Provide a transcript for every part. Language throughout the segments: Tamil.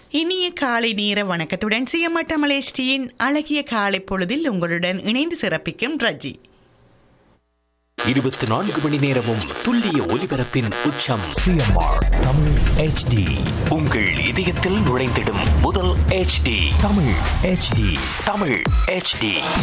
இனிய காலை நேர வணக்கத்துடன் சியமட்ட மலேஸ்டியின் அழகிய காலை பொழுதில் உங்களுடன் இணைந்து சிறப்பிக்கும் ரஜி இருபத்தி நான்கு மணி நேரமும் துல்லிய ஒலிபரப்பின் உச்சம் சிஎம்ஆர் தமிழ் ஹெச்டி உங்கள் இதயத்தில் நுழைந்திடும் முதல் HD Tamil HD Tamil HD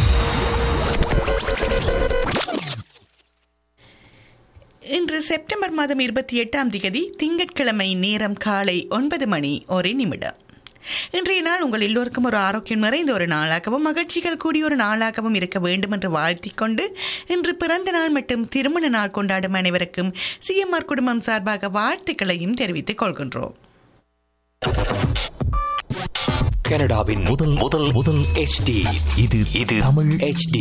இன்று செப்டம்பர் மாதம் இருபத்தி எட்டாம் தேதி திங்கட்கிழமை நேரம் காலை ஒன்பது மணி ஒரு நிமிடம் இன்றைய நாள் உங்கள் எல்லோருக்கும் ஒரு ஆரோக்கியம் நிறைந்த ஒரு நாளாகவும் மகிழ்ச்சிகள் கூடிய ஒரு நாளாகவும் இருக்க வேண்டும் என்று வாழ்த்திக் கொண்டு இன்று பிறந்த நாள் மற்றும் திருமண நாள் கொண்டாடும் அனைவருக்கும் சிஎம்ஆர் குடும்பம் சார்பாக வாழ்த்துக்களையும் தெரிவித்துக் கொள்கின்றோம் கனடாவின் முதல் முதல் முதல் HD இது இது தமிழ் HD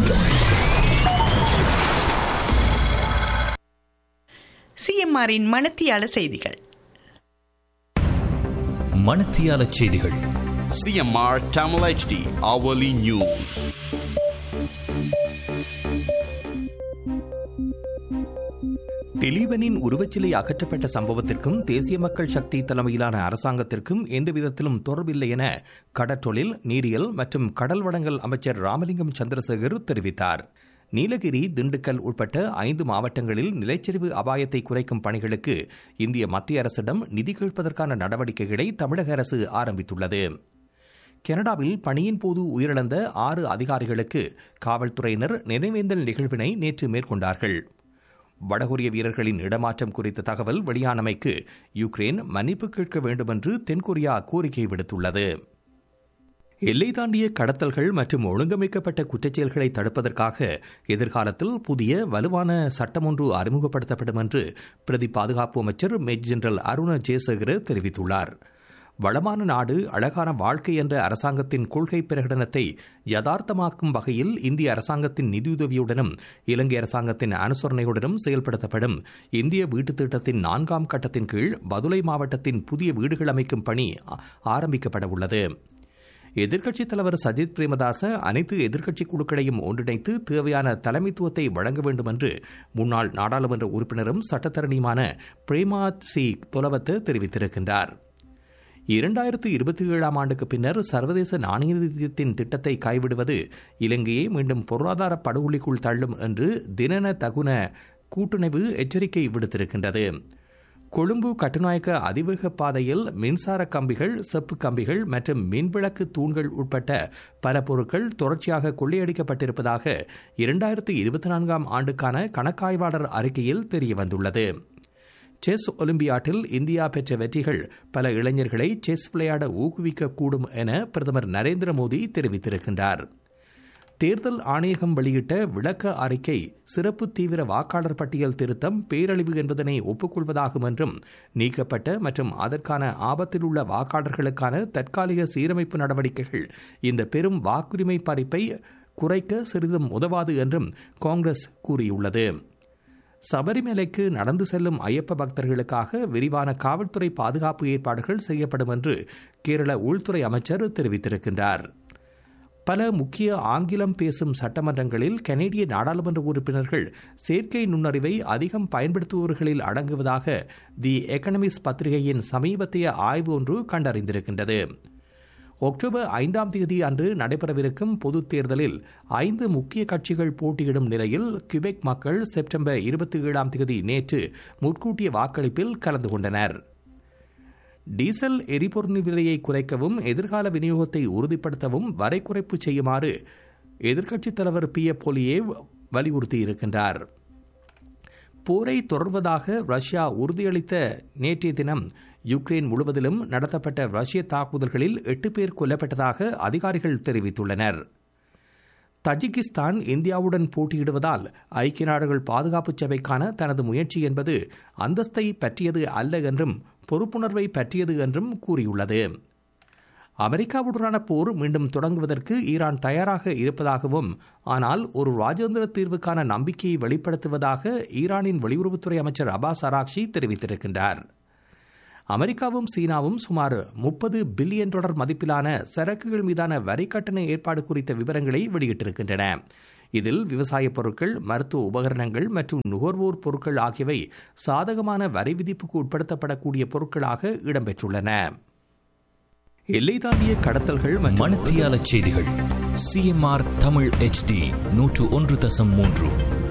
சிஎம்ஆரின் மனத்தியால செய்திகள் மணத்தியால செய்திகள் CMR Tamil HD Hourly News. திலீபனின் உருவச்சிலை அகற்றப்பட்ட சம்பவத்திற்கும் தேசிய மக்கள் சக்தி தலைமையிலான அரசாங்கத்திற்கும் எந்தவிதத்திலும் தொடர்பில்லை என கடற்றொழில் நீரியல் மற்றும் கடல் வளங்கள் அமைச்சர் ராமலிங்கம் சந்திரசேகர் தெரிவித்தார் நீலகிரி திண்டுக்கல் உட்பட்ட ஐந்து மாவட்டங்களில் நிலச்சரிவு அபாயத்தை குறைக்கும் பணிகளுக்கு இந்திய மத்திய அரசிடம் நிதி கேட்பதற்கான நடவடிக்கைகளை தமிழக அரசு ஆரம்பித்துள்ளது கனடாவில் பணியின் போது உயிரிழந்த ஆறு அதிகாரிகளுக்கு காவல்துறையினர் நினைவேந்தல் நிகழ்வினை நேற்று மேற்கொண்டார்கள் வடகொரிய வீரர்களின் இடமாற்றம் குறித்த தகவல் வெளியானமைக்கு யுக்ரைன் மன்னிப்பு கேட்க வேண்டும் என்று தென்கொரியா கோரிக்கை விடுத்துள்ளது எல்லை தாண்டிய கடத்தல்கள் மற்றும் ஒழுங்கமைக்கப்பட்ட குற்றச்செயல்களை தடுப்பதற்காக எதிர்காலத்தில் புதிய வலுவான சட்டம் ஒன்று அறிமுகப்படுத்தப்படும் என்று பிரதி பாதுகாப்பு அமைச்சர் மேஜர் ஜெனரல் அருண ஜெயசேகர தெரிவித்துள்ளார் வளமான நாடு அழகான வாழ்க்கை என்ற அரசாங்கத்தின் கொள்கை பிரகடனத்தை யதார்த்தமாக்கும் வகையில் இந்திய அரசாங்கத்தின் நிதியுதவியுடனும் இலங்கை அரசாங்கத்தின் அனுசரணையுடனும் செயல்படுத்தப்படும் இந்திய வீட்டுத் திட்டத்தின் நான்காம் கட்டத்தின் கீழ் பதுளை மாவட்டத்தின் புதிய வீடுகள் அமைக்கும் பணி ஆ- ஆரம்பிக்கப்பட உள்ளது எதிர்க்கட்சித் தலைவர் சஜித் பிரேமதாச அனைத்து எதிர்க்கட்சி குழுக்களையும் ஒன்றிணைத்து தேவையான தலைமைத்துவத்தை வழங்க வேண்டும் என்று முன்னாள் நாடாளுமன்ற உறுப்பினரும் சட்டத்தரணியுமான பிரேமாத் சி தொலவத்து தெரிவித்திருக்கின்றார் இரண்டாயிரத்து இருபத்தி ஏழாம் ஆண்டுக்கு பின்னர் சர்வதேச நாணய நிதியத்தின் திட்டத்தை கைவிடுவது இலங்கையை மீண்டும் பொருளாதார படுகொலிக்குள் தள்ளும் என்று தினன தகுன கூட்டுணைவு எச்சரிக்கை விடுத்திருக்கின்றது கொழும்பு கட்டுநாயக்க அதிவேக பாதையில் மின்சார கம்பிகள் செப்பு கம்பிகள் மற்றும் மின்விளக்கு தூண்கள் உட்பட்ட பல பொருட்கள் தொடர்ச்சியாக கொள்ளையடிக்கப்பட்டிருப்பதாக இரண்டாயிரத்து இருபத்தி நான்காம் ஆண்டுக்கான கணக்காய்வாளர் அறிக்கையில் தெரியவந்துள்ளது செஸ் ஒலிம்பியாட்டில் இந்தியா பெற்ற வெற்றிகள் பல இளைஞர்களை செஸ் விளையாட ஊக்குவிக்கக்கூடும் என பிரதமர் நரேந்திர மோடி தெரிவித்திருக்கின்றார் தேர்தல் ஆணையகம் வெளியிட்ட விளக்க அறிக்கை சிறப்பு தீவிர வாக்காளர் பட்டியல் திருத்தம் பேரழிவு என்பதனை ஒப்புக்கொள்வதாகும் என்றும் நீக்கப்பட்ட மற்றும் அதற்கான ஆபத்தில் உள்ள வாக்காளர்களுக்கான தற்காலிக சீரமைப்பு நடவடிக்கைகள் இந்த பெரும் வாக்குரிமை பறிப்பை குறைக்க சிறிதும் உதவாது என்றும் காங்கிரஸ் கூறியுள்ளது சபரிமலைக்கு நடந்து செல்லும் ஐயப்ப பக்தர்களுக்காக விரிவான காவல்துறை பாதுகாப்பு ஏற்பாடுகள் செய்யப்படும் என்று கேரள உள்துறை அமைச்சர் தெரிவித்திருக்கின்றார் பல முக்கிய ஆங்கிலம் பேசும் சட்டமன்றங்களில் கனேடிய நாடாளுமன்ற உறுப்பினர்கள் செயற்கை நுண்ணறிவை அதிகம் பயன்படுத்துபவர்களில் அடங்குவதாக தி எக்கனமிஸ் பத்திரிகையின் சமீபத்திய ஆய்வு ஒன்று கண்டறிந்திருக்கின்றது அக்டோபர் ஐந்தாம் தேதி அன்று நடைபெறவிருக்கும் பொதுத் தேர்தலில் ஐந்து முக்கிய கட்சிகள் போட்டியிடும் நிலையில் கியூபெக் மக்கள் செப்டம்பர் இருபத்தி ஏழாம் தேதி நேற்று முன்கூட்டிய வாக்களிப்பில் கலந்து கொண்டனர் டீசல் எரிபொருள் விலையை குறைக்கவும் எதிர்கால விநியோகத்தை உறுதிப்படுத்தவும் வரை குறைப்பு செய்யுமாறு எதிர்க்கட்சித் தலைவர் பி எ போலியே வலியுறுத்தியிருக்கின்றார் போரை தொடர்வதாக ரஷ்யா உறுதியளித்த நேற்றைய தினம் யுக்ரைன் முழுவதிலும் நடத்தப்பட்ட ரஷ்ய தாக்குதல்களில் எட்டு பேர் கொல்லப்பட்டதாக அதிகாரிகள் தெரிவித்துள்ளனர் தஜிகிஸ்தான் இந்தியாவுடன் போட்டியிடுவதால் ஐக்கிய நாடுகள் பாதுகாப்பு சபைக்கான தனது முயற்சி என்பது அந்தஸ்தை பற்றியது அல்ல என்றும் பொறுப்புணர்வை பற்றியது என்றும் கூறியுள்ளது அமெரிக்காவுடனான போர் மீண்டும் தொடங்குவதற்கு ஈரான் தயாராக இருப்பதாகவும் ஆனால் ஒரு ராஜேந்திர தீர்வுக்கான நம்பிக்கையை வெளிப்படுத்துவதாக ஈரானின் வெளியுறவுத்துறை அமைச்சர் அபாஸ் அராக்ஷி தெரிவித்திருக்கின்றார் அமெரிக்காவும் சீனாவும் சுமார் முப்பது பில்லியன் டாலர் மதிப்பிலான சரக்குகள் மீதான வரி கட்டண ஏற்பாடு குறித்த விவரங்களை வெளியிட்டிருக்கின்றன இதில் விவசாயப் பொருட்கள் மருத்துவ உபகரணங்கள் மற்றும் நுகர்வோர் பொருட்கள் ஆகியவை சாதகமான வரி விதிப்புக்கு உட்படுத்தப்படக்கூடிய பொருட்களாக இடம்பெற்றுள்ளன எல்லை தாண்டிய கடத்தல்கள் மற்றும் மணத்தியால செய்திகள் சிஎம்ஆர் தமிழ் HD நூற்று ஒன்று தசம் மூன்று